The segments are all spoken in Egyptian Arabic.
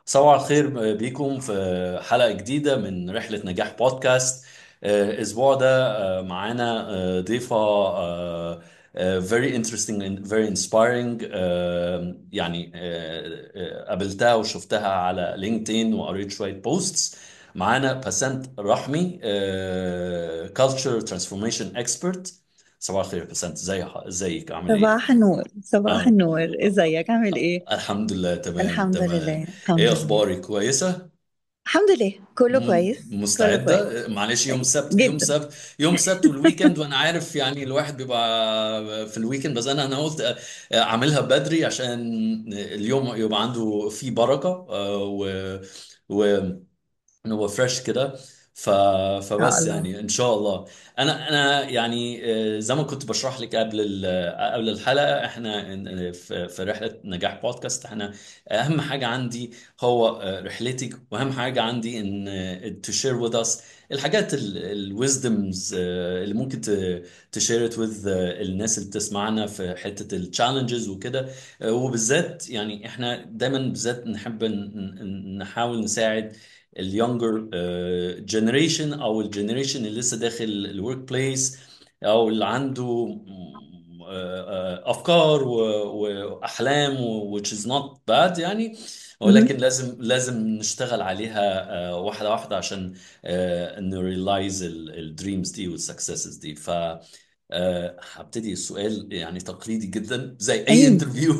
صباح الخير بيكم في حلقة جديدة من رحلة نجاح بودكاست آه، الأسبوع ده آه، معانا آه، ضيفة آه، آه، very interesting and very inspiring آه، يعني آه، آه، قابلتها وشفتها على لينكدين وقريت شوية بوستس معانا بسنت رحمي آه، culture transformation expert صباح الخير بسنت ازي ازيك عامل ايه؟ صباح النور صباح آه. النور ازيك عامل ايه الحمد لله تمام الحمد تمام لله الحمد ايه لله اخبارك كويسه الحمد لله كله م- كويس كله كويس مستعده معلش يوم السبت يوم جدا السبت يوم السبت والويكند وانا عارف يعني الواحد بيبقى في الويكند بس انا انا قلت اعملها بدري عشان اليوم يبقى عنده فيه بركه آه، و و إن هو فريش كده ف... يا فبس الله يعني ان شاء الله انا انا يعني آه، زي ما كنت بشرح لك قبل ال... قبل الحلقه احنا إن- في في رحله نجاح بودكاست احنا اهم حاجه عندي هو آه، رحلتك واهم حاجه عندي ان تو شير وذ اس الحاجات الويزدمز اللي ممكن تشير ات وذ الناس اللي بتسمعنا في حته التشالنجز وكده آه، وبالذات يعني احنا دايما بالذات نحب ن- ن- نحاول نساعد اليونجر جنريشن او الجنريشن اللي لسه داخل الورك بليس او اللي عنده م- آه، آه، افكار و- واحلام و- which is not bad يعني ولكن مهم. لازم لازم نشتغل عليها آه، واحده واحده عشان نريلايز الدريمز دي والسكسسز دي ف آه، هبتدي السؤال يعني تقليدي جدا زي اي اي انترفيو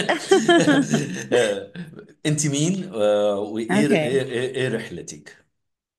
انت مين آه، وايه ايه اوكي ايه إيه رحلتك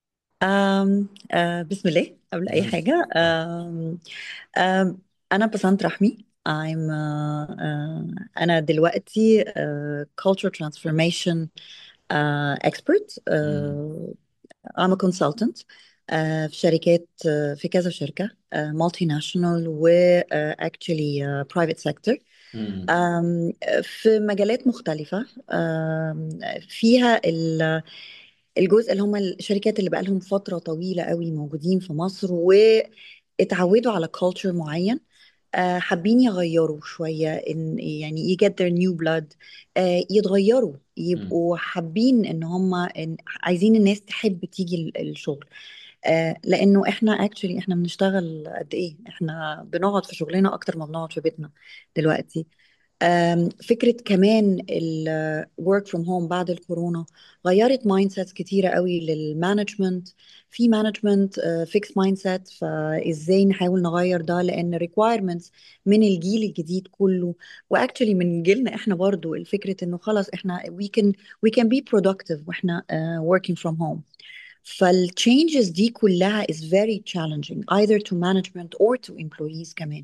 أم أه بسم الله قبل اي حاجه أم أم انا بسنت رحمي I'm uh, uh, أنا دلوقتي uh, culture transformation uh, expert مم. uh, I'm a consultant uh, في شركات uh, في كذا شركة uh, multinational و uh, actually uh, private sector مم. um, في مجالات مختلفة um, فيها ال- الجزء اللي هم الشركات اللي بقالهم فترة طويلة قوي موجودين في مصر واتعودوا على culture معين آه، حابين يغيروا شوية إن يعني you get their new blood آه، يتغيروا مم. يبقوا حابين إن هم إن عايزين الناس تحب تيجي ال- الشغل آه، لأنه إحنا actually إحنا بنشتغل قد إيه إحنا بنقعد في شغلنا أكتر ما بنقعد في بيتنا دلوقتي آم، فكرة كمان ال work from home بعد الكورونا غيرت مايند سيتس كتيرة قوي للمانجمنت في مانجمنت فيكس مايند سيت فازاي نحاول نغير ده لان requirements من الجيل الجديد كله واكشلي من جيلنا احنا برضو الفكرة انه خلاص احنا we can we can be productive واحنا uh, working from home فالchanges دي كلها is very challenging either to management or to employees كمان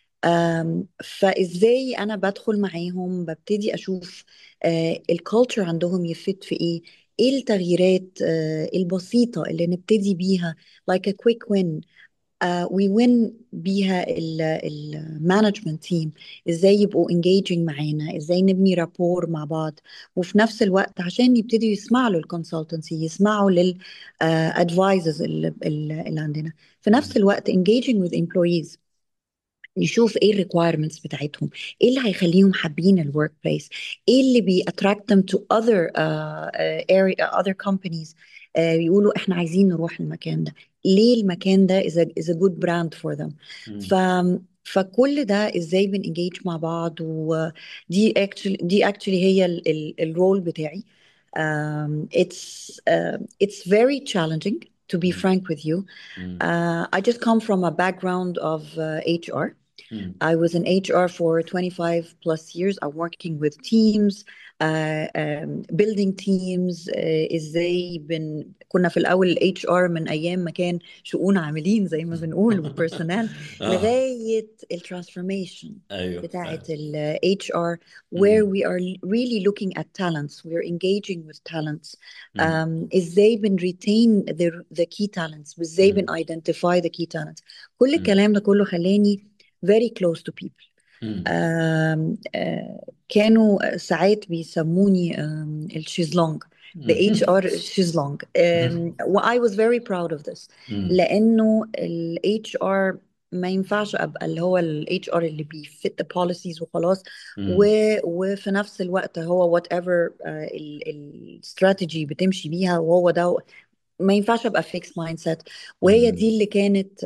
أم، فازاي انا بدخل معاهم ببتدي اشوف الكالتشر عندهم يفت في ايه ايه التغييرات آه، البسيطة اللي نبتدي بيها like a quick win وي وين بيها المانجمنت تيم ازاي يبقوا engaging معانا ازاي نبني رابور مع بعض وفي نفس الوقت عشان يبتدوا يسمعوا للكونسلتنسي يسمعوا للادفايزز اللي, اللي عندنا في نفس مم. الوقت engaging with employees نشوف ايه الريكويرمنتس بتاعتهم ايه اللي هيخليهم حابين الورك بليس ايه اللي بي attract them to other uh, uh, area other companies uh, يقولوا احنا عايزين نروح المكان ده ليه المكان ده is a, is a good brand for them ف مم. فكل ده ازاي بنengage مع بعض ودي actually دي actually هي الرول بتاعي um, it's uh, it's very challenging to be مم. frank with you مم. uh, I just come from a background of uh, HR مم. I was in HR for 25 plus years. I'm working with teams, uh, um, building teams. Uh, ازاي بن كنا في الأول ال HR من أيام ما كان شؤون عاملين زي ما بنقول وبيرسونال اه لغاية الترانسفورمation ايوه بتاعة أيوة. ال HR where مم. we are really looking at talents. We're engaging with talents. مم. Um, ازاي بن retain the, the key talents وازاي بن مم. identify the key talents. كل مم. الكلام ده كله خلاني very close to people مم. آم، آه، كانوا ساعات بيسموني آم، الشيزلونج the مم. HR شيزلونج آم، و I was very proud of this مم. لأنه ال HR ما ينفعش ابقى اللي هو الاتش ار اللي بيفت بوليسيز وخلاص و... مم. وفي نفس الوقت هو وات ايفر الاستراتيجي بتمشي بيها وهو ده ما ينفعش ابقى فيكس مايند سيت وهي دي مم. اللي كانت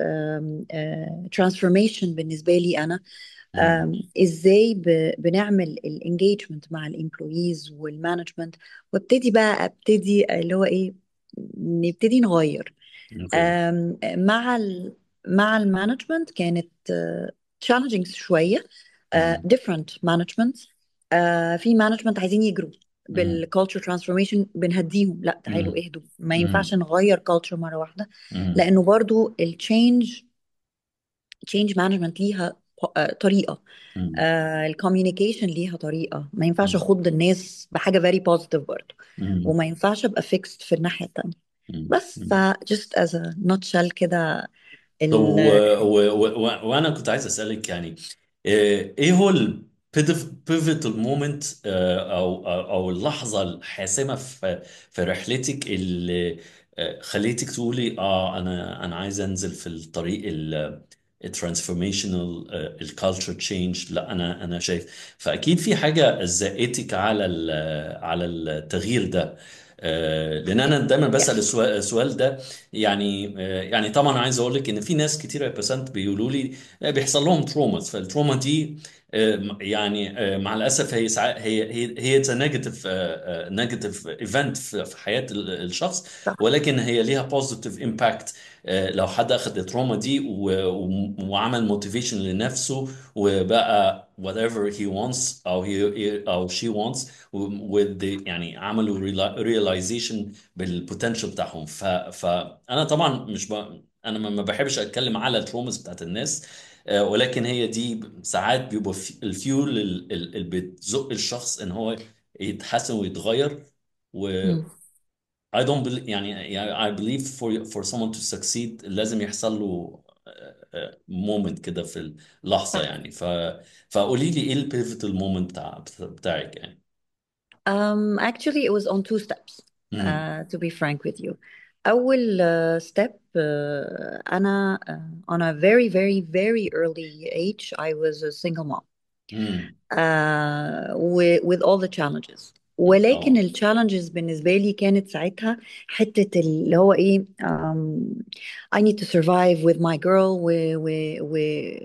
ترانسفورميشن بالنسبه لي انا مم. آم، ازاي ب- بنعمل الانجيجمنت مع الامبلويز والمانجمنت وابتدي بقى ابتدي اللي هو ايه نبتدي نغير اوكي آم، مع ال مع المانجمنت كانت تشالنجينج شويه مم. ديفرنت مانجمنت في مانجمنت عايزين يجروا مم. بالكالتشر ترانسفورميشن بنهديهم لا تعالوا مم. اهدوا ما مم. ينفعش نغير كالتشر مره واحده مم. لانه برضو التشينج تشينج مانجمنت ليها آه، طريقه مم. الكوميونيكيشن ليها طريقه ما ينفعش مم. اخض الناس بحاجه فيري بوزيتيف برضه مم. وما ينفعش ابقى فيكست في الناحيه التانيه مم. بس ف مم. just as a nutshell كده طب و... ال و... و... وانا كنت عايز اسالك يعني آه، ايه هو ال pivotal moment آه، او او أو اللحظه الحاسمه في في رحلتك اللي آه، خليتك تقولي اه انا انا عايز انزل في الطريق الترانسفورميشنال الكالتشر تشينج لا انا انا شايف فاكيد في حاجه زقتك على ال- على التغيير ده آه، لان انا دايما بسال yes السؤال السؤال ده يعني آه، يعني طبعا عايز اقول لك ان في ناس كتيره بسنت بيقولوا لي آه، بيحصل لهم تروماز فالتروما دي آه، يعني آه، مع الاسف هي ساعات هي هي هي نيجاتيف نيجاتيف ايفنت في في حياه ال- الشخص صح ولكن هي ليها بوزيتيف امباكت لو حد اخذ التروما دي و- و- وعمل موتيفيشن لنفسه وبقى whatever he wants او he او she wants with the يعني عملوا realization بالبوتنشال بتاعهم ف فانا طبعا مش ب... انا ما ما بحبش اتكلم على الترومز بتاعت الناس آه، ولكن هي دي ساعات بيبقى في- الفيول ال- ال- اللي بتزق الشخص ان هو يتحسن ويتغير و مم. I don't believe يعني يعني I believe for for someone to succeed لازم يحصل له مومنت كده في اللحظة صح يعني ف فقولي لي ايه البيفوتال مومنت بتاع بتاعك يعني um, actually it was on two steps امم uh, to be frank with you أول uh, step uh, أنا uh, on a very very very early age I was a single mom امم uh, with, with all the challenges ولكن اه التشالنجز بالنسبة لي كانت ساعتها حتة اللي هو ايه um, I need to survive with my girl و, و, و,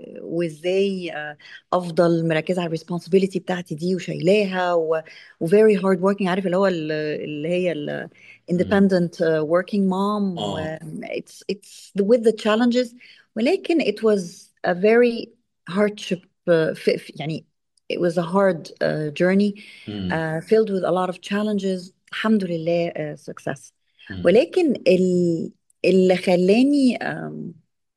وازاي uh, افضل مركزة على الريسبونسابيلتي بتاعتي دي وشايلاها و, و very hard working عارف اللي هو ال- اللي هي ال امم independent uh, working mom و اه it's it's the, with the challenges ولكن it was a very hardship uh, في في- يعني it was a hard uh, journey امم uh, filled with a lot of challenges الحمد لله uh, success امم ولكن ال- اللي خلاني um,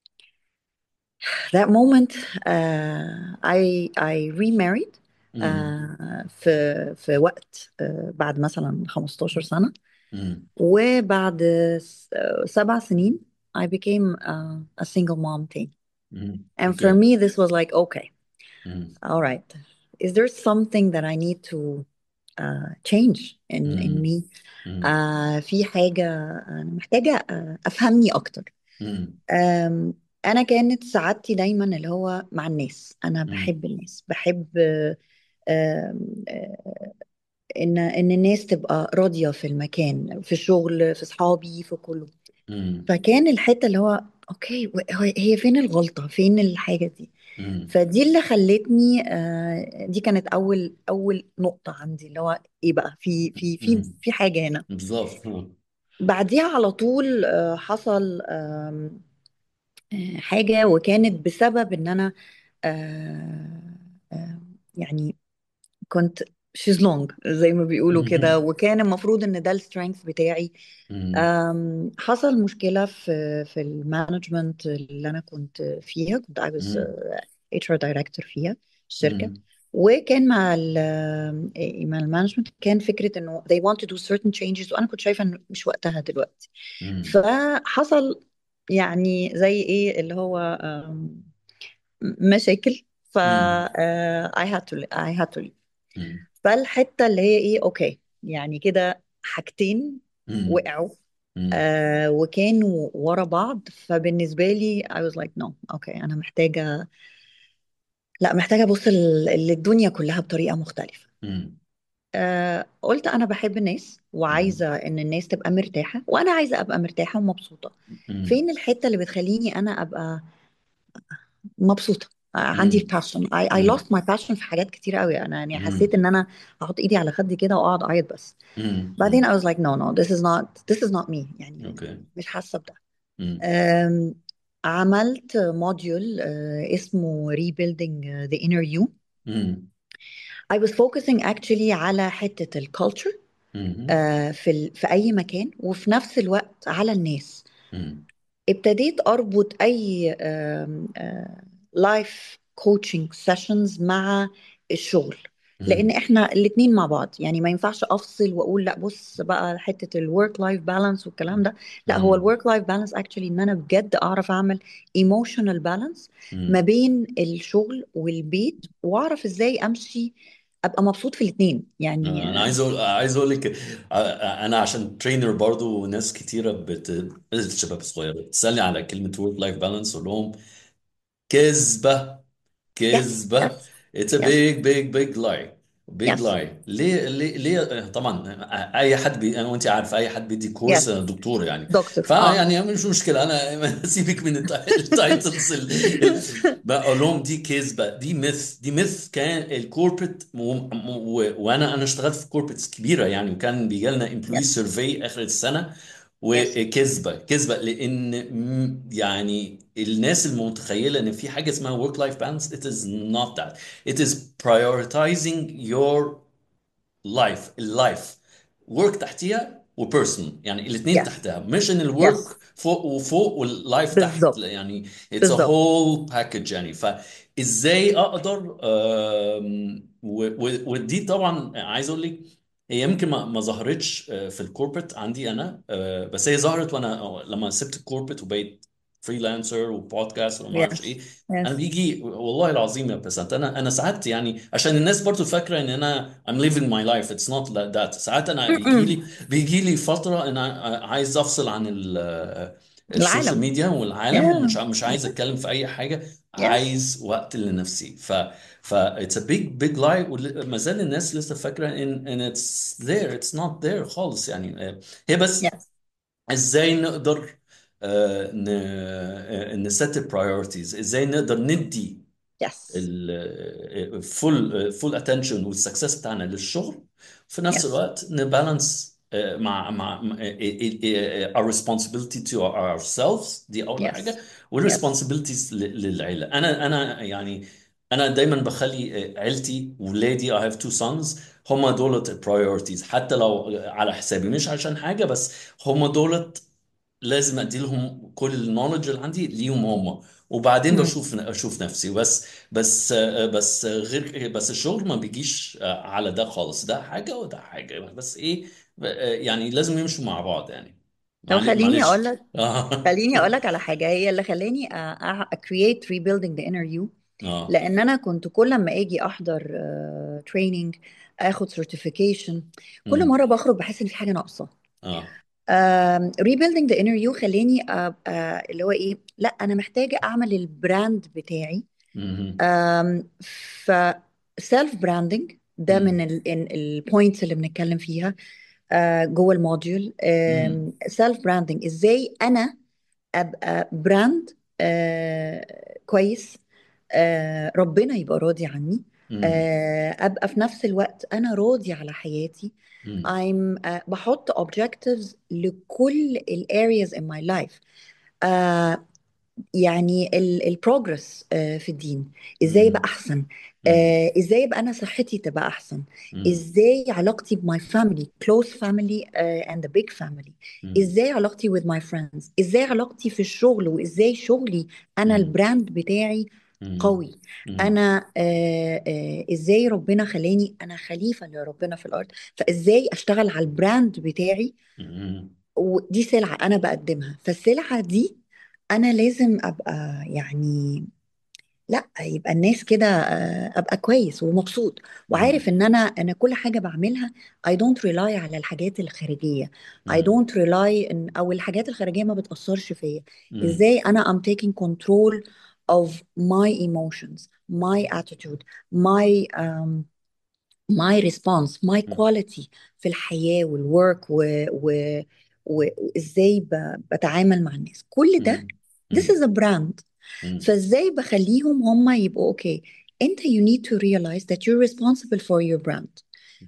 that moment uh, I I remarried امم uh, في في وقت uh, بعد مثلا 15 سنة امم وبعد س- سبع سنين I became uh, a single mom تاني امم and for اوكي me this was like okay امم all right is there something that I need to uh, change in in امم me امم uh, في حاجة أنا محتاجة uh, أفهمني أكتر امم um, أنا كانت سعادتي دايما اللي هو مع الناس أنا امم بحب الناس بحب uh, um, uh, إن إن الناس تبقى راضية في المكان في الشغل في صحابي في كله امم فكان الحتة اللي هو أوكي و- هو- هي فين الغلطة فين الحاجة دي امم فدي اللي خلتني آه، دي كانت اول اول نقطة عندي اللي هو ايه بقى في في في امم في حاجة هنا بالظبط آه. بعديها على طول آه، حصل آم، آه، حاجة وكانت بسبب ان انا آه، آه، يعني كنت شيزلونج زي ما بيقولوا كده امم وكان المفروض ان ده السترينث بتاعي امم أم، حصل مشكلة في في المانجمنت اللي أنا كنت فيها كنت I was امم uh, HR director فيها الشركة امم وكان مع ال مع المانجمنت كان فكرة إنه they want to do certain changes وأنا كنت شايفة إنه مش وقتها دلوقتي امم فحصل يعني زي إيه اللي هو أم، مشاكل ف امم uh, I had to I had to leave امم فالحتة اللي هي إيه أوكي يعني كده حاجتين امم وقعوا مم. آه وكانوا ورا بعض فبالنسبة لي I was like no اوكي انا محتاجة لا محتاجة ابص لل- للدنيا كلها بطريقة مختلفة مم. آه قلت انا بحب الناس مم. وعايزة ان الناس تبقى مرتاحة وانا عايزة ابقى مرتاحة ومبسوطة مم. فين الحتة اللي بتخليني انا ابقى مبسوطة آه، عندي مم. passion I, I lost مم. my passion في حاجات كتير قوي انا يعني حسيت مم. ان انا هحط ايدي على خدي كده واقعد اعيط بس مم. بعدين I مم. was like no no this is not this is not me يعني اوكي مش حاسة بده مم. أم، عملت موديول اسمه rebuilding the inner you مم. I was focusing actually على حتة الكالتشر مم. في ال- في أي مكان وفي نفس الوقت على الناس مم. ابتديت اربط اي لايف كوتشنج سيشنز مع الشغل لان مم. احنا الاتنين مع بعض يعني ما ينفعش افصل واقول لا بص بقى حته الورك لايف بالانس والكلام ده لا هو مم. الورك لايف بالانس اكشلي ان انا بجد اعرف اعمل ايموشنال بالانس ما مم. بين الشغل والبيت واعرف ازاي امشي ابقى مبسوط في الاتنين يعني انا آه، عايز اقول عايز اقول لك انا عشان ترينر برضو وناس كتيره بت... الشباب الصغيره بتسالني على كلمه ورك لايف بالانس اقول لهم كذبه يس كذبة يس it's a يس big big big lie big يس lie ليه ليه ليه طبعا اي حد بي انا وانت عارف اي حد بيدي كورس يس انا دكتور يعني دكتور اه فيعني مش مشكله انا سيبك من الت- التايتلز ال- ال- بقول لهم دي كذبه دي ميث دي ميث كان الكوربريت وانا انا اشتغلت في كوربريتس كبيره يعني وكان بيجي لنا امبلوي يس سيرفي اخر السنه يس وكذبه كذبه لان م- يعني الناس المتخيله ان في حاجه اسمها work life balance it is not that it is prioritizing your لايف اللايف ورك تحتيها وبيرسونال يعني الاثنين يس تحتها مش ان الورك يس فوق وفوق واللايف تحت بالظبط يعني اتس ا بالظبط هول باكج يعني فازاي اقدر آم، و- و- ودي طبعا عايز اقول لك هي يمكن ما ما ظهرتش آه، في الكوربريت عندي انا آه، بس هي ظهرت وانا لما سبت الكوربريت وبقيت فريلانسر وبودكاست وما اعرفش يس ايه انا يس بيجي والله العظيم يا بسنت انا انا ساعات يعني عشان الناس برضو فاكره ان انا I'm living my life it's not like that ساعات انا بيجي لي بيجي لي فتره انا عايز افصل عن ال- السوشيال العالم ميديا والعالم yeah ومش مش عايز اتكلم في اي حاجه yes عايز وقت لنفسي ف ف it's a big big lie وما زال الناس لسه فاكره ان ان it's there it's not there خالص يعني آه، هي بس yes ازاي نقدر آه، ن آه، نست برايورتيز ازاي نقدر ندي yes الفول فول اتنشن والسكسس بتاعنا للشغل في نفس yes الوقت نبالانس آه، مع مع مع- آه، آه، آه، our responsibility to ourselves دي اول حاجه yes yes والresponsibilities ل- للعيله انا انا يعني انا دايما بخلي آه، عيلتي ولادي I have two sons هم دولت البرايورتيز حتى لو على حسابي مش عشان حاجه بس هم دولت لازم ادي لهم كل النولج اللي عندي ليهم هم وبعدين مم. بشوف اشوف نفسي بس بس بس غير بس الشغل ما بيجيش على ده خالص ده حاجة وده حاجة بس ايه يعني لازم يمشوا مع بعض يعني طب معلش خليني معلش اقول لك اه خليني اقول لك على حاجه هي اللي خلاني أ- أ- create rebuilding the inner you اه لان انا كنت كل ما اجي احضر تريننج اخد certification كل امم مره بخرج بحس ان في حاجه ناقصه اه آم، rebuilding the inner you خلاني ابقى اللي هو ايه لا انا محتاجه اعمل البراند بتاعي امم أم، ف سيلف براندنج ده من البوينتس اللي بنتكلم فيها آه، جوه الموديول امم سيلف براندنج ازاي انا ابقى براند آه، كويس آه، ربنا يبقى راضي عني امم آه، ابقى في نفس الوقت انا راضي على حياتي امم I'm آه، بحط objectives لكل ال areas in my life آه، يعني البروجرس في الدين ازاي يبقى امم احسن امم آه، ازاي يبقى انا صحتي تبقى احسن امم ازاي علاقتي بماي فاميلي كلوز فاميلي اند ذا بيج فاميلي ازاي علاقتي with my friends ازاي علاقتي في الشغل وازاي شغلي انا البراند بتاعي قوي امم انا آه آه ازاي ربنا خلاني انا خليفة لربنا في الارض فازاي اشتغل على البراند بتاعي امم ودي سلعة انا بقدمها فالسلعة دي انا لازم ابقى يعني لا يبقى الناس كده آه، ابقى كويس ومبسوط وعارف مم. ان انا انا كل حاجه بعملها I don't rely على الحاجات الخارجيه I مم. don't rely إن او الحاجات الخارجيه ما بتاثرش فيا مم. ازاي انا I'm taking control of my emotions my attitude my um, my response my مم. quality في الحياه والwork و, و, وازاي ب- بتعامل مع الناس كل ده مم. this مم. is a brand مم. فازاي بخليهم هم يبقوا اوكي انت you need to realize that you're responsible for your brand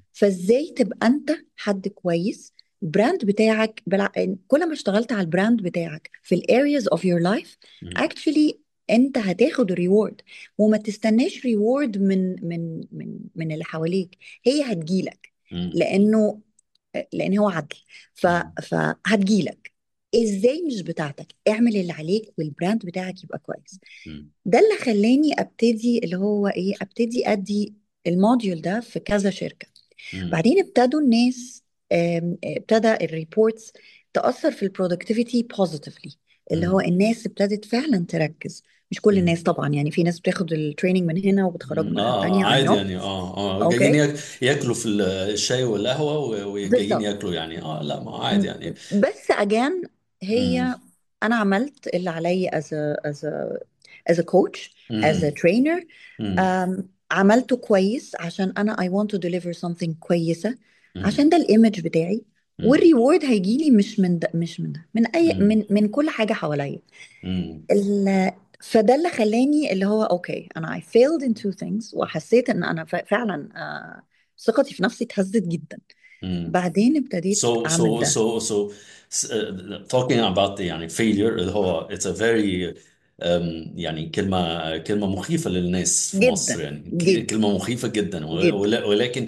فازاي تبقى انت حد كويس البراند بتاعك بلع... كل ما اشتغلت على البراند بتاعك في ال areas of your life مم. actually انت هتاخد ريورد وما تستناش ريورد من من من من اللي حواليك هي هتجيلك مم. لانه لان هو عدل ف... مم. فهتجيلك ازاي مش بتاعتك اعمل اللي عليك والبراند بتاعك يبقى كويس مم. ده اللي خلاني ابتدي اللي هو ايه ابتدي ادي الموديول ده في كذا شركة مم. بعدين ابتدوا الناس آم، ابتدى الريبورتس تأثر في البرودكتيفيتي بوزيتيفلي اللي هو مم. الناس ابتدت فعلا تركز مش كل مم. الناس طبعا يعني في ناس بتاخد التريننج من هنا وبتخرجوا مم. الناحية اه التانية I عادي know يعني اه اه جايين اوكي ياك- ياكلوا في الشاي والقهوة و- وجايين بالظبط ياكلوا يعني اه لا ما عادي يعني بس اجان مم. هي انا عملت اللي عليا as a as a as a coach as a مم. trainer مم. أم، عملته كويس عشان انا I want to deliver something كويسة مم. عشان ده الايمج بتاعي مم. والريورد هيجي لي مش من ده مش من ده من اي مم. من من كل حاجة حواليا مم. ال- فده اللي خلاني اللي هو اوكي انا I failed in two things وحسيت ان انا ف- فعلا آه، ثقتي في نفسي اتهزت جدا مم. بعدين ابتديت So اعمل so ده so so uh, talking about the يعني failure اللي هو it's a very um, يعني كلمة كلمة مخيفة للناس في مصر جدا يعني ك- جدا كلمة مخيفة جدا ول- جدا ول- ولكن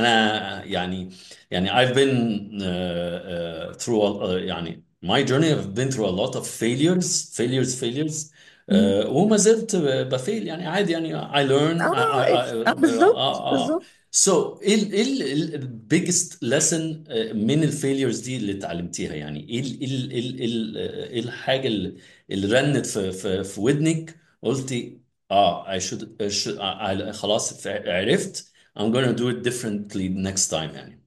أنا يعني يعني I've been uh, uh, through a- uh, يعني my journey I've been through a lot of failures failures failures مم. uh, وما زلت بفيل يعني عادي يعني I learn I, اه I, it's- آه، I, بالظبط uh, uh, بالظبط So ايه ال ايه ال ال biggest lesson آه، من الفيليرز دي اللي اتعلمتيها يعني ايه ال ايه ال ايه ال ايه ال- آه، إيه الحاجه اللي, اللي رنت في في في ودنك قلتي اه I should, I should I, I, خلاص عرفت I'm gonna do it differently next time يعني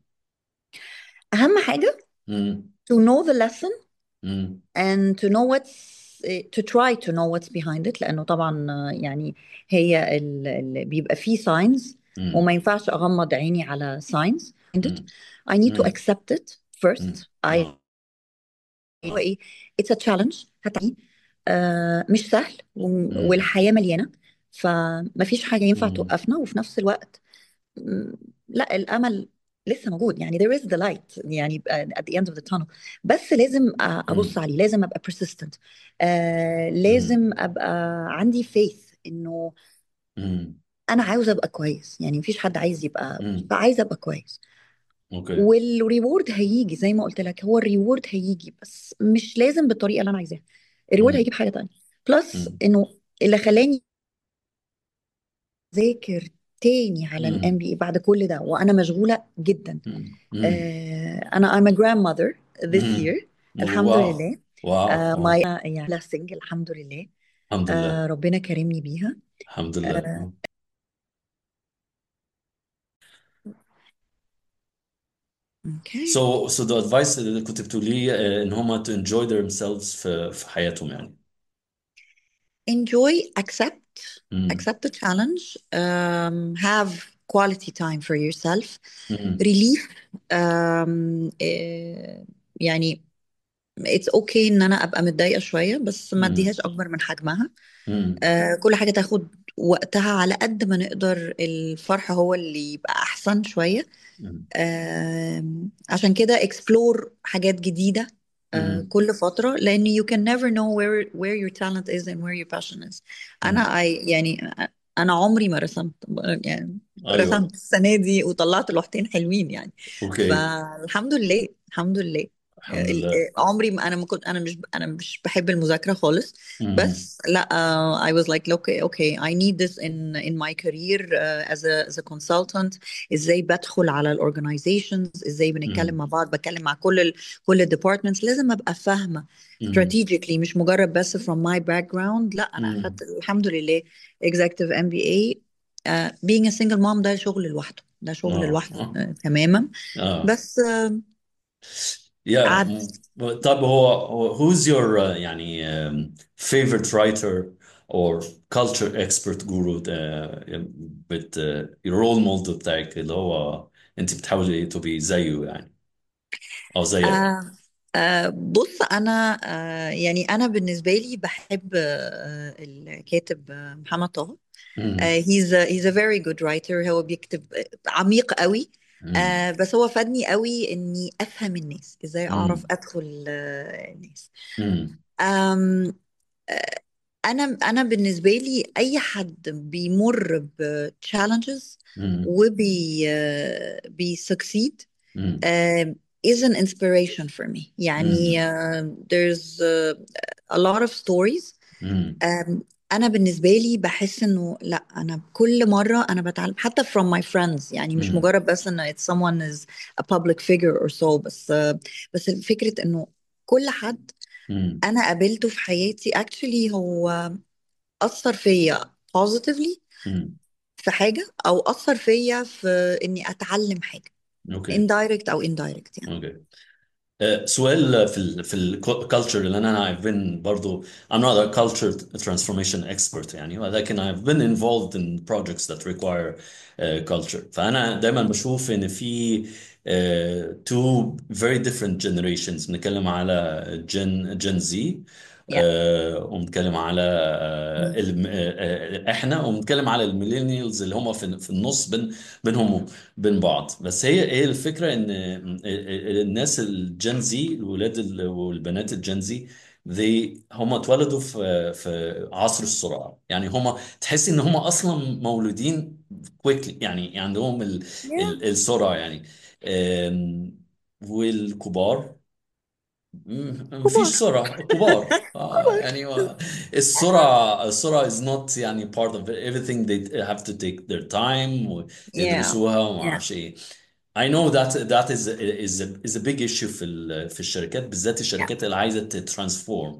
اهم حاجه امم to know the lesson امم and to know what's to try to know what's behind it لانه طبعا آه، يعني هي اللي بيبقى فيه signs امم وما ينفعش اغمض عيني على signs behind it امم I need to امم accept it first I اه هو ايه it's a challenge هتعي آه مش سهل و- امم والحياه مليانه فما فيش حاجه ينفع امم توقفنا وفي نفس الوقت م، لا الامل لسه موجود يعني there is the light يعني at the end of the tunnel بس لازم أ- ابص عليه لازم ابقى persistent آه امم لازم ابقى عندي faith انه امم انا عاوزه ابقى كويس يعني مفيش حد عايز يبقى امم فعايزه ابقى كويس اوكي والريورد هيجي زي ما قلت لك هو الريورد هيجي بس مش لازم بالطريقه اللي انا عايزاها الريورد هيجي امم بحاجه تانية بلس امم انه اللي خلاني اذاكر تاني على الام امم بي اي بعد كل ده وانا مشغوله جدا امم آه انا I'm a grandmother this امم year الحمد واو لله واو آه واو my يعني blessing الحمد لله الحمد آه لله ربنا كرمني بيها الحمد آه لله اوكي So so the advice اللي كنت بتقوليه آه، ان هم to enjoy themselves في في حياتهم يعني enjoy accept امم accept the challenge um, have quality time for yourself امم relief um, آه يعني it's okay ان انا ابقى متضايقه شويه بس ما اديهاش امم اكبر من حجمها امم آه كل حاجه تاخد وقتها على قد ما نقدر الفرح هو اللي يبقى احسن شويه آم، عشان كده explore حاجات جديدة آه، امم كل فترة لأن you can never know where where your talent is and where your passion is أنا I, يعني أنا عمري ما رسمت يعني ايوه رسمت السنة دي وطلعت لوحتين حلوين يعني اوكي فالحمد لله الحمد لله الحمد ال- لله عمري ما انا ما كنت انا مش انا مش بحب المذاكره خالص مهم. بس لا uh, I was like okay okay I need this in in my career uh, as a as a consultant ازاي بدخل على الاورجنايزيشنز ازاي بنتكلم مم. مع بعض بتكلم مع كل ال كل الديبارتمنتس لازم ابقى فاهمه مم. strategically مش مجرد بس from my background لا انا مم. اخدت الحمد لله executive MBA uh, being a single mom ده شغل لوحده ده شغل اه لوحده اه uh, تماما اه بس uh, يا قعدت طب هو هو- who's your uh, يعني um, favorite writer or culture expert guru uh, بت uh, role model بتاعك اللي هو انت بتحاولي تبقي زيه يعني او زيها آه آه بص انا آه يعني انا بالنسبه لي بحب آه الكاتب آه محمد طه مم. آه he's a, he's a very good writer هو بيكتب عميق قوي مم. آه بس هو فادني قوي اني افهم الناس ازاي اعرف مم. ادخل آه الناس مم. آم آه انا انا بالنسبه لي اي حد بيمر ب challenges مم. وبي آه بي succeed مم. um, is an inspiration for me. يعني مم. uh, there's uh, a lot of stories. مم. Um, أنا بالنسبة لي بحس إنه لا أنا كل مرة أنا بتعلم حتى from my friends يعني مش مم. مجرد بس إن it's someone is a public figure or so بس uh, بس فكرة إنه كل حد مم. أنا قابلته في حياتي actually هو أثر فيا positively مم. في حاجة أو أثر فيا في إني أتعلم حاجة اوكي indirect أو indirect يعني اوكي آه، سؤال في ال في الكالتشر اللي انا I've been برضو I'm not a culture transformation expert يعني ولكن I've been involved in projects that require uh, culture فانا دايما بشوف ان في uh, two very different generations بنتكلم على جن جن زي yeah. وبنتكلم على آه، الم- آه، آه، احنا وبنتكلم على الميلينيالز اللي هم في في النص بين بينهم وبين بعض بس هي ايه الفكره ان الناس الجن زي الولاد ال- والبنات الجن زي they هم اتولدوا في في عصر السرعه يعني هم تحس ان هم اصلا مولودين كويكلي يعني عندهم ال Yeah. ال السرعه يعني آم، والكبار مم، مفيش كبار سرعة كبار آه يعني هو السرعة السرعة is not يعني part of it. everything they have to take their time yeah ويدرسوها وما yeah اعرفش ايه I know that that is is a, is a big issue في ال- في الشركات بالذات yeah الشركات اللي عايزة تترانسفورم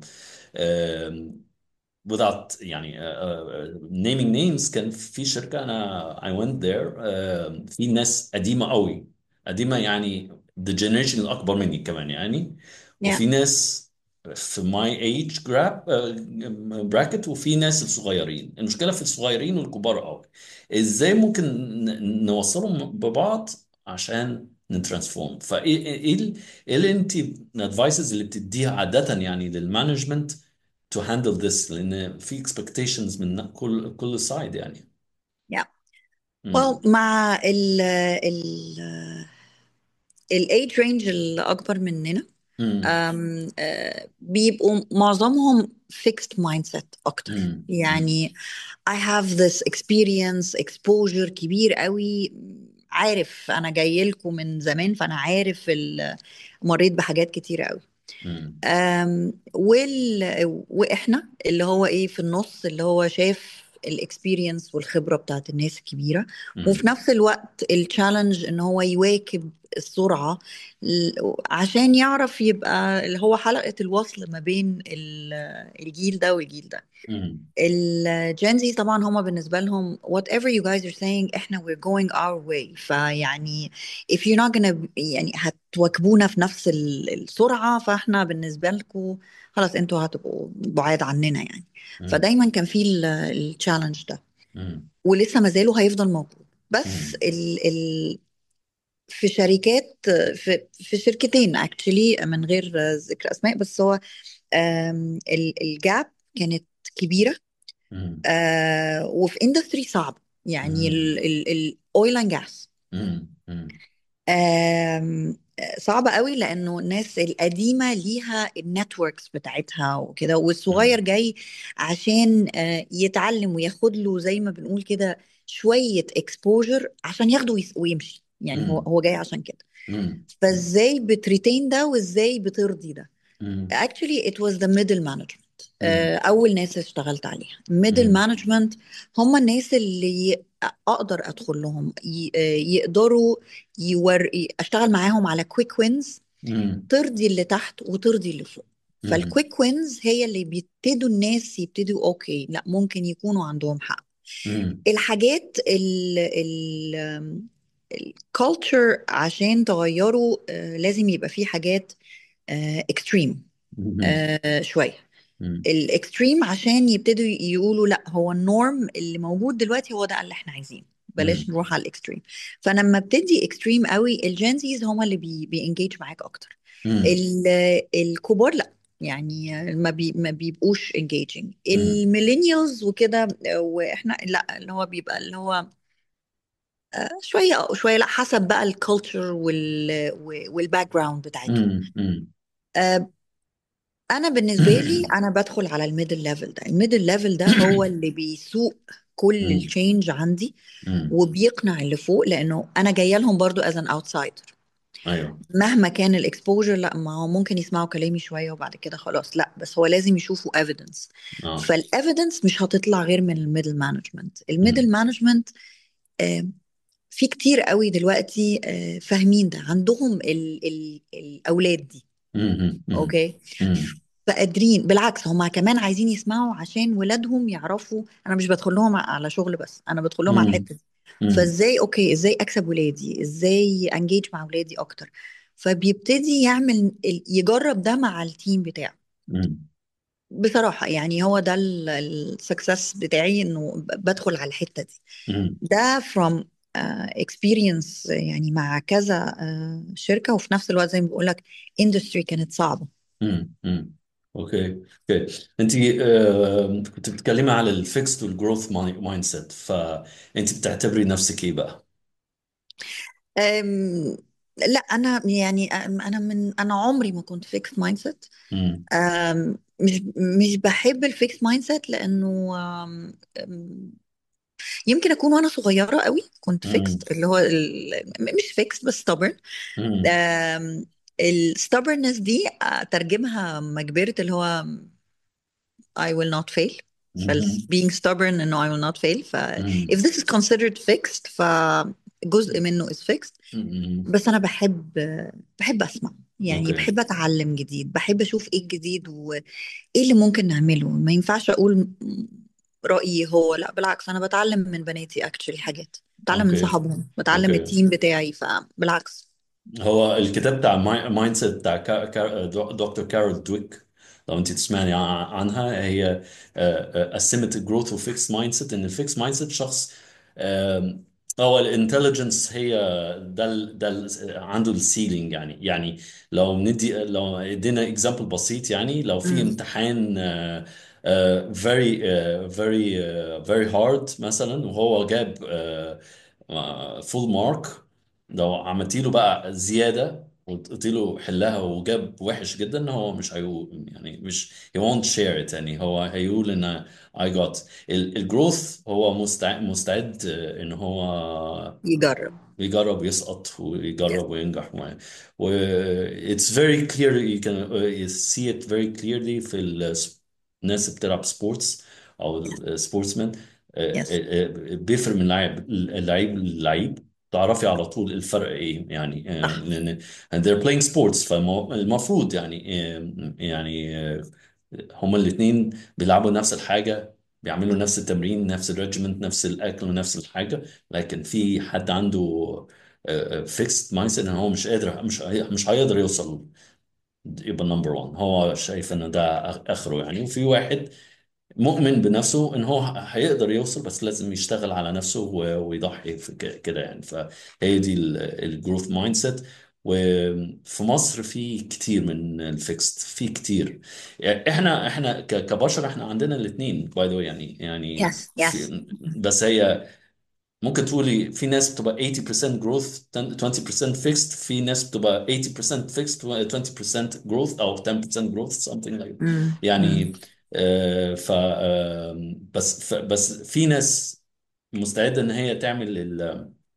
without يعني uh, uh, naming names كان في شركة أنا I went there uh, في ناس قديمة قوي قديمة يعني the generation الأكبر مني كمان يعني yeah وفي ناس في my age grab, uh, bracket وفي ناس الصغيرين المشكلة في الصغيرين والكبار قوي ازاي ممكن ن- نوصلهم ببعض عشان نترانسفورم فايه ايه ايه ال- إيه اللي انت الادفايسز اللي بتديها عادة يعني للمانجمنت to handle this لان في expectations من كل كل سايد يعني yeah well امم مع ال ال الايج رينج الاكبر مننا امم أم، آه، بيبقوا معظمهم fixed mindset اكتر امم يعني I have this experience exposure كبير قوي عارف انا جاي لكم من زمان فانا عارف ال- مريت بحاجات كتيرة قوي امم أم، وال... واحنا اللي هو ايه في النص اللي هو شاف الاكسبيرينس والخبرة بتاعت الناس الكبيرة وفي نفس الوقت التشالنج ان هو يواكب السرعة ل- عشان يعرف يبقى اللي هو حلقة الوصل ما بين ال- الجيل ده والجيل ده امم الجينزي طبعا هما بالنسبة لهم whatever you guys are saying احنا we're going our way فيعني if you're not gonna يعني هتواكبونا في نفس ال- السرعة فاحنا بالنسبة لكم خلاص انتوا هتبقوا بعاد عننا يعني فدايما كان في التشالنج ده امم ولسه ما زالوا هيفضل موجود بس امم ال ال في شركات في في شركتين اكشلي من غير ذكر اسماء بس هو آم، ال- الجاب كانت كبيره امم آه، وفي اندستري صعب يعني الاويل اند جاس امم صعبة قوي لأنه الناس القديمة ليها النتوركس بتاعتها وكده والصغير جاي عشان آه، يتعلم وياخد له زي ما بنقول كده شوية اكسبوجر عشان ياخده ويس- ويمشي يعني هو امم هو جاي عشان كده امم فازاي بتريتين ده وازاي بترضي ده امم actually it was the middle management امم آه، اول ناس اشتغلت عليها middle امم management هم الناس اللي ي- اقدر ادخل لهم ي- آه، يقدروا يور... اشتغل معاهم على quick wins امم ترضي اللي تحت وترضي اللي فوق امم فالكويك وينز هي اللي بيبتدوا الناس يبتدوا اوكي لا ممكن يكونوا عندهم حق امم الحاجات ال ال الكالتشر عشان تغيره آه، لازم يبقى فيه حاجات اكستريم شويه امم الاكستريم عشان يبتدوا يقولوا لا هو النورم اللي موجود دلوقتي هو ده اللي احنا عايزينه بلاش امم نروح على الاكستريم فانا لما ابتدي اكستريم قوي الجنزيز هم اللي بي بينجيج معاك اكتر امم ال- الكبار لا يعني ما بي ما بيبقوش انجيجنج امم الميلينيالز وكده واحنا لا اللي هو بيبقى اللي هو شويه شويه لا حسب بقى الكالتشر وال والباك جراوند بتاعتهم امم آه، انا بالنسبه لي انا بدخل على الميدل ليفل ده الميدل ليفل ده هو اللي بيسوق كل امم التشينج عندي امم وبيقنع اللي فوق لانه انا جايه لهم برضو از ان اوتسايدر ايوه مهما كان الاكسبوجر لا ما هو ممكن يسمعوا كلامي شويه وبعد كده خلاص لا بس هو لازم يشوفوا ايفيدنس اه فالايفيدنس مش هتطلع غير من الميدل مانجمنت الميدل امم مانجمنت في كتير قوي دلوقتي آه، فاهمين ده عندهم ال ال الاولاد دي امم امم اوكي فقادرين بالعكس هم كمان عايزين يسمعوا عشان ولادهم يعرفوا انا مش بدخل لهم على شغل بس انا بدخل لهم على امم الحته دي امم فازاي اوكي ازاي اكسب ولادي ازاي انجيج مع ولادي اكتر فبيبتدي يعمل يجرب ده مع التيم بتاعه امم بصراحة يعني هو ده السكسس بتاعي انه ب- بدخل على الحتة دي امم ده from uh, experience يعني مع كذا uh, شركة وفي نفس الوقت زي ما بقول لك industry كانت صعبة امم امم اوكي اوكي انت آه، كنت بتتكلمي على الفيكست والجروث مايند سيت فانت بتعتبري نفسك ايه بقى؟ أم لا انا يعني أم- انا من انا عمري ما كنت فيكس مايند سيت امم مش مش بحب الفيكس مايند سيت لانه أم، أم، يمكن اكون وانا صغيره قوي كنت امم فيكست اللي هو ال- مش فيكست بس stubborn امم الستubbornness دي اترجمها لما كبرت اللي هو I will not fail فال امم being stubborn انه I will not fail ف if امم this is considered fixed فجزء منه is fixed امم بس انا بحب بحب اسمع يعني اوكي بحب اتعلم جديد بحب اشوف ايه الجديد وايه اللي ممكن نعمله ما ينفعش اقول رأيي هو لا بالعكس انا بتعلم من بناتي اكشلي حاجات بتعلم من اوكي صحابهم بتعلم اوكي التيم بتاعي فبالعكس هو الكتاب بتاع مايند سيت بتاع كا- كا- دكتور كارول دويك لو انت تسمعني ع- عنها هي آه، آه، قسمت الجروث وفيكس مايند سيت ان الفيكس مايند سيت شخص آم، هو الانتليجنس هي ده ال ده ال عنده السيلينج يعني يعني لو ندي لو ادينا اكزامبل بسيط يعني لو في امم امتحان آه، آه، very آه، very آه، very hard مثلا وهو جاب فول مارك لو عملتي له بقى زياده وقلت له حلها وجاب وحش جدا هو مش هيقول يعني مش he won't share it يعني هو هيقول ان I got الجروث هو مستعد مستعد ان هو يجرب يجرب يسقط yes ويجرب وينجح و, و it's very clear you can uh, you see it very clearly في ال- الناس اللي بتلعب سبورتس او السبورتسمان yes بيفرق من لاعب اللعيب للعيب تعرفي على طول الفرق ايه يعني آه، صح لان and they're playing sports فالمفروض يعني آه، يعني آه، هما الاثنين بيلعبوا نفس الحاجة بيعملوا نفس التمرين نفس الريجيمنت نفس الاكل ونفس الحاجة لكن في حد عنده فيكست مايند سيت ان هو مش قادر مش هي- مش هيقدر يوصل يبقى نمبر 1 هو شايف ان ده آخ- اخره يعني وفي واحد مؤمن بنفسه ان هو هيقدر يوصل بس لازم يشتغل على نفسه و- ويضحي في ك- كده يعني فهي دي الجروث مايند سيت وفي مصر في كتير من الفيكست في كتير يعني احنا احنا ك- كبشر احنا عندنا الاثنين باي ذا يعني يعني yes yes في بس هي ممكن تقولي في ناس بتبقى 80% growth 20% fixed في ناس بتبقى 80% fixed 20% growth او 10% growth something like امم امم يعني آه ف آه بس ف بس في ناس مستعدة ان هي تعمل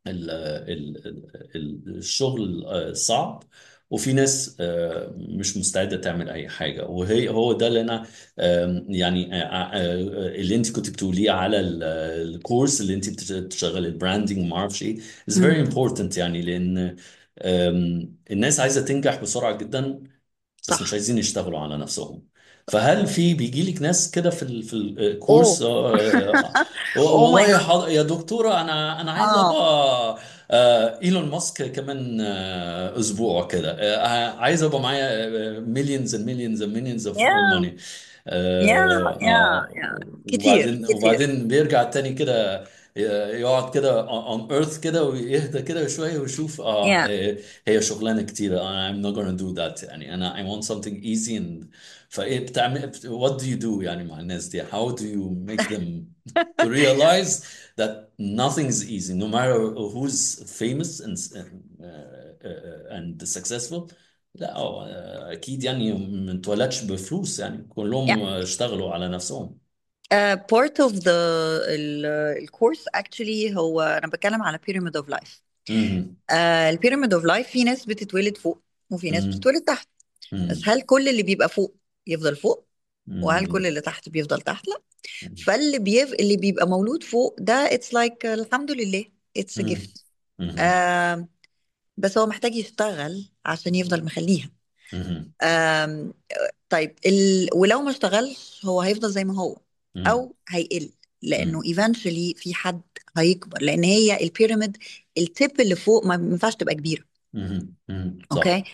ال- ال- ال- الشغل آه، صعب وفي ناس آه، مش مستعدة تعمل أي حاجة وهي هو ده اللي أنا آم، يعني آه، آه، اللي أنت كنت بتقوليه على ال- الكورس اللي أنت بتش- بتشغل البراندنج ما أعرفش إيه is very مم. important يعني لأن آم، الناس عايزة تنجح بسرعة جدا بس مش صح عايزين يشتغلوا على نفسهم فهل في بيجي لك ناس كده في ال في الكورس اوه آه، آه، اوه والله ماي يا جاد حض... يا دكتورة انا انا عايز ابقى اه آه، ايلون ماسك كمان آه، اسبوع كده آه، عايز ابقى معايا مليونز اند مليونز اند مليونز اوف يا ماني يا اه يا آه، يا كتير وبعدين كتير وبعدين بيرجع تاني كده يقعد كده on earth كده ويهدى كده شوية ويشوف اه يا هي هي شغلانة كتيرة I'm not gonna do that يعني أنا I want something easy and فإيه بتعمل what do you do يعني مع الناس دي how do you make them to realize that nothing is easy no matter who's famous and uh, uh, and successful لا هو أكيد يعني ما اتولدش بفلوس يعني يا كلهم اشتغلوا على نفسهم Uh, part of the ال, الكورس actually هو انا بتكلم على pyramid of life مهم. uh, البيراميد اوف لايف في ناس بتتولد فوق وفي ناس مهم. بتتولد تحت بس مهم. هل كل اللي بيبقى فوق يفضل فوق وهل كل مهم. اللي تحت بيفضل تحت لا فاللي بيف... اللي بيبقى مولود فوق ده it's like الحمد لله it's a مهم. gift مهم. uh, بس هو محتاج يشتغل عشان يفضل مخليها مهم. um, طيب ال... ولو ما اشتغلش هو هيفضل زي ما هو مهم. او هيقل لانه مهم. eventually في حد هيكبر لان هي البيراميد التip اللي فوق ما ما ينفعش تبقى كبيره مهم. مهم. صح اوكي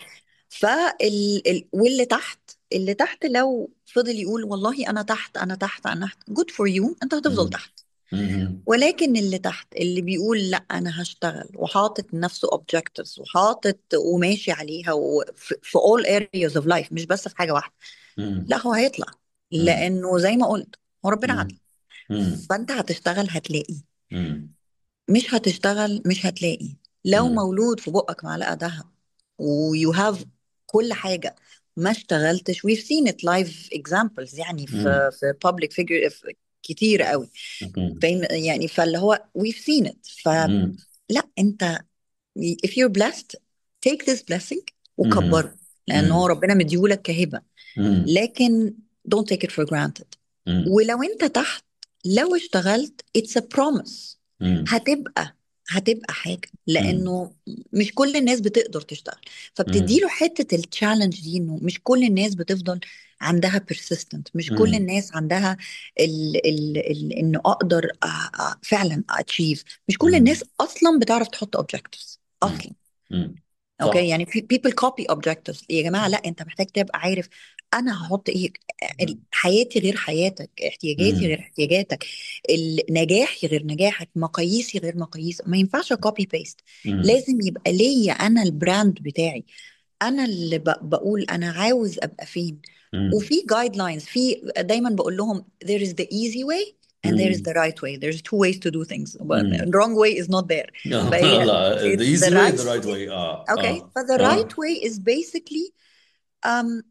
فال ال... واللي تحت اللي تحت لو فضل يقول والله انا تحت انا تحت انا تحت good for you انت هتفضل مهم. تحت مهم. ولكن اللي تحت اللي بيقول لا انا هشتغل وحاطط نفسه objectives وحاطط وماشي عليها وفي في all areas of life مش بس في حاجه واحده مهم. لا هو هيطلع مهم. لانه زي ما قلت هو ربنا عدل مهم. مهم. فانت هتشتغل هتلاقي مهم. مش هتشتغل مش هتلاقي لو مهم. مولود في بقك معلقه ذهب ويو هاف كل حاجه ما اشتغلتش we've seen it live examples يعني مهم. في في public figure في كتير قوي مهم. فاهم يعني فاللي هو we've seen it مهم. فلا انت if you're blessed take this blessing مهم. وكبره لان هو مهم. ربنا مديهولك كهبه مهم. لكن don't take it for granted مهم. ولو انت تحت لو اشتغلت it's a promise مهم. هتبقى هتبقى حاجة مهم. لأنه مش كل الناس بتقدر تشتغل فبتديله حتة التشالنج دي إنه مش كل الناس بتفضل عندها persistent مش كل مهم. الناس عندها ال ال ال إنه أقدر أ- أ- فعلا achieve مش كل مهم. الناس أصلا بتعرف تحط objectives مهم. أصلا مهم. اوكي صح يعني في people copy objectives يا جماعه لا انت محتاج تبقى عارف انا هحط ايه ال- حياتي غير حياتك احتياجاتي مهم. غير احتياجاتك النجاحي غير نجاحك مقاييسي غير مقاييسك ما ينفعش كوبي بيست مهم. لازم يبقى ليا انا البراند بتاعي انا اللي ب- بقول انا عاوز ابقى فين مهم. وفي جايد لاينز في دايما بقول لهم there is the easy way and there is مهم. the right way there's two ways to do things but the مهم. wrong way is not there فهي لا the it's the easy way right the right way way اه okay اه but the right اه way is basically um,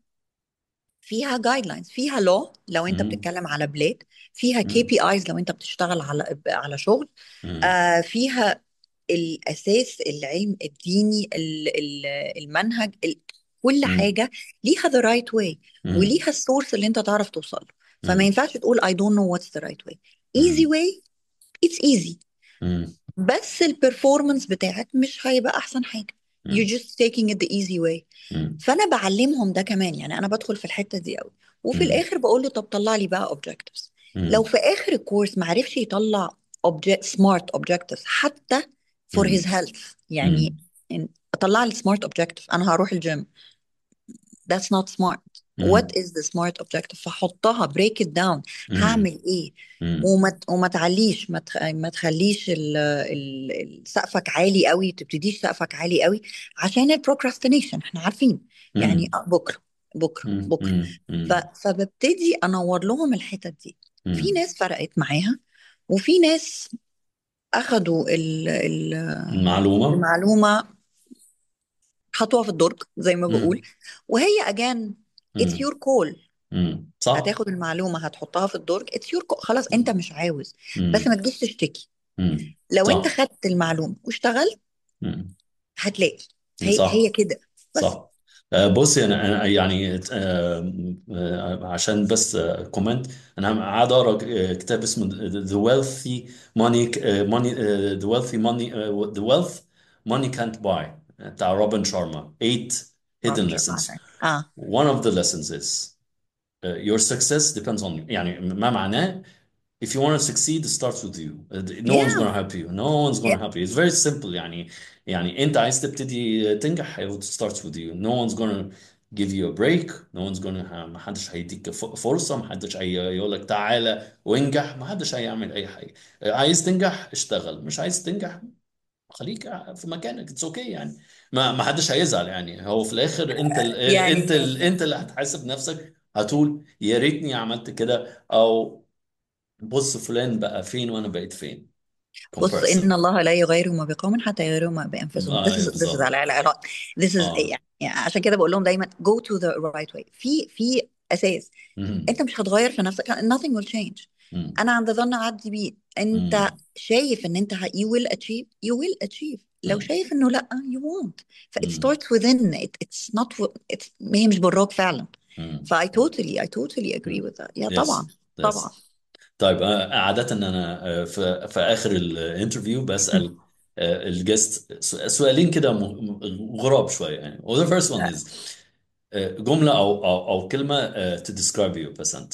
فيها جايد لاينز فيها لو لو انت مهم. بتتكلم على بلاد فيها كي مهم. بي ايز لو انت بتشتغل على على شغل مهم. آه فيها الاساس العلم الديني ال- ال- المنهج ال- كل مهم. حاجه ليها ذا رايت واي مهم. وليها السورس اللي انت تعرف توصل له فما مهم. ينفعش تقول I don't know what's the right way easy مهم. way it's easy مهم. بس البرفورمانس بتاعك مش هيبقى احسن حاجه you're مهم. just taking it the easy way مهم. فانا بعلمهم ده كمان يعني انا بدخل في الحته دي قوي وفي مهم. الاخر بقول له طب طلع لي بقى objectives لو مهم. في اخر الكورس ما عرفش يطلع object smart objectives حتى for his مهم. health يعني مهم. إن- طلع لي smart objective انا هروح الجيم that's not smart what مهم. is the smart objective فحطها break it down مهم. هعمل ايه مهم. وما ت- وما تعليش ما تخ- ما تخليش ال- ال- ال- سقفك عالي قوي تبتديش سقفك عالي قوي عشان البروكراستينيشن احنا عارفين يعني مهم. آه، بكره بكره مهم. بكره مهم. ف... فببتدي انور لهم الحتت دي في مهم. ناس فرقت معاها وفي ناس اخدوا ال... ال... المعلومة المعلومه حطوها في الدرج زي ما بقول مم. وهي again it's مم. your call مم. صح هتاخد المعلومه هتحطها في الدرج it's your call خلاص انت مش عاوز بس مم. ما تجيش تشتكي مم. لو انت صح خدت المعلومه واشتغلت مم. هتلاقي هي هي صح كده بس صح آه، بصي انا أنا يعني آه، آه، عشان بس كومنت انا قاعد اقرا آه، كتاب اسمه The Wealthy Money آه، Money آه، The Wealthy Money آه، The Wealth Money Can't Buy بتاع روبن شارما Eight Hidden رابنجر Lessons عارفة. اه One of the lessons is uh, your success depends on you يعني ما معناه if you want to succeed it starts with you no one's yeah gonna help you no one's yeah gonna help you it's very simple يعني يعني انت عايز تبتدي تنجح it starts with you no one's gonna give you a break no one's gonna ما حدش هيديك ف- فرصة ما حدش هيقول لك تعالى وانجح ما حدش هيعمل اي حاجة عايز تنجح اشتغل مش عايز تنجح خليك في مكانك اتس اوكي okay يعني ما ما حدش هيزعل يعني هو في الاخر انت ال انت يعني ال انت اللي هتحاسب نفسك هتقول يا ريتني عملت كده او بص فلان بقى فين وانا بقيت فين بص ان comparison الله لا يغير ما بقوم حتى يغيروا ما بانفسهم this ايوه is this is بالظبط على العراق this is اه يعني يعني عشان كده بقول لهم دايما go to the right way في في اساس مم. انت مش هتغير في نفسك nothing will change مم. انا عند ظن عبدي بيه انت مم. شايف ان انت ه- you will achieve you will achieve لو مم. شايف انه لا you won't ف it مم. starts within it it's not w- it's هي مش براك فعلا مم. ف I totally I totally agree with that يا طبعا يس طبعا يس طيب آه، عادة أنا آه، في في آخر الانترفيو بسأل الجست سؤالين كده م- م- غراب شوية يعني و the first one is آه، جملة أو أو أو كلمة آه، to describe you بسنت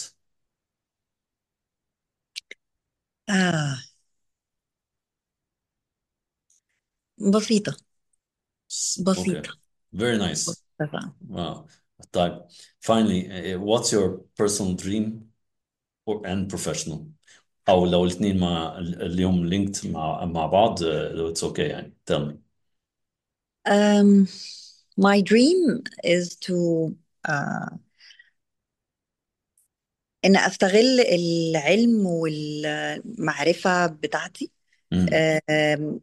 آه بسيطة Okay, بسيطة very nice. بسيطة Wow. طيب finally uh, what's your personal dream or and professional أو لو الاثنين مع اليوم linked مع مع بعض uh, it's okay يعني tell me. um, my dream is to uh, ان استغل العلم والمعرفة بتاعتي مم. um,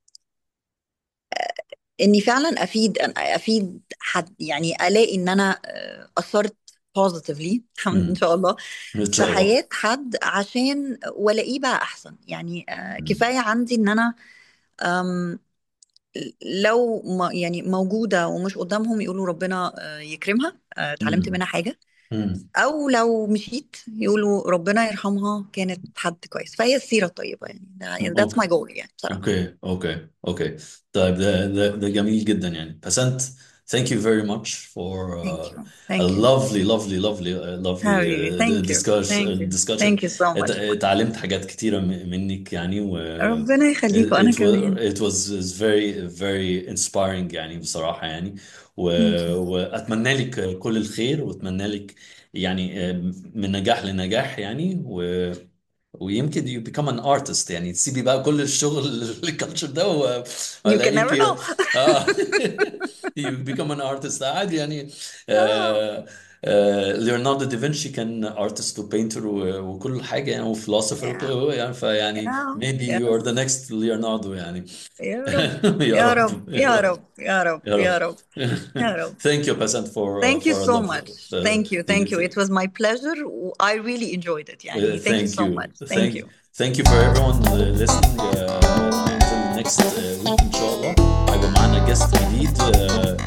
اني فعلا افيد افيد حد يعني الاقي ان انا آه، اثرت positively الحمد ان مم. شاء الله إن في شاء الله. حياة حد عشان والاقيه بقى احسن يعني آه، مم. كفاية عندي ان انا أم، لو ما يعني موجودة ومش قدامهم يقولوا ربنا آه، يكرمها آه، اتعلمت مم. منها حاجة مم. او لو مشيت يقولوا ربنا يرحمها كانت حد كويس فهي السيرة الطيبة يعني ده- that's أوكي my goal يعني بصراحة اوكي اوكي اوكي طيب ده ده ده جميل جدا يعني بسنت thank you very much for thank uh, you a thank you lovely lovely lovely uh, lovely حبيبي uh, thank you discussion thank you discussion thank you so ات- much اتعلمت حاجات كتيرة م- منك يعني و ربنا يخليك it, وانا it was كمان it was is very very inspiring يعني بصراحة يعني و, thank you واتمنى لك كل الخير واتمنى لك يعني uh, من نجاح لنجاح يعني و ويمكن you become an artist يعني تسيبي بقى كل الشغل الكالتشر ده و- you can never والاقيكي know اه you become an artist عادي يعني آه. آه آه ليوناردو دافنشي كان ارتست وبينتر وكل حاجه يعني وفلوسفر يا يعني فيعني يا maybe يا you are the next ليوناردو يعني يا رب يا يا رب رب يا يا رب رب يا رب يا يا رب رب يا رب thank you Basant for uh, thank you for a so lovely much uh, thank you thank you it was my pleasure I really enjoyed it Uh, يعني thank you thank so you. much thank Thank you thank you for everyone uh, listening uh, until next uh, week إن شاء الله هيبقى معانا guest جديد uh,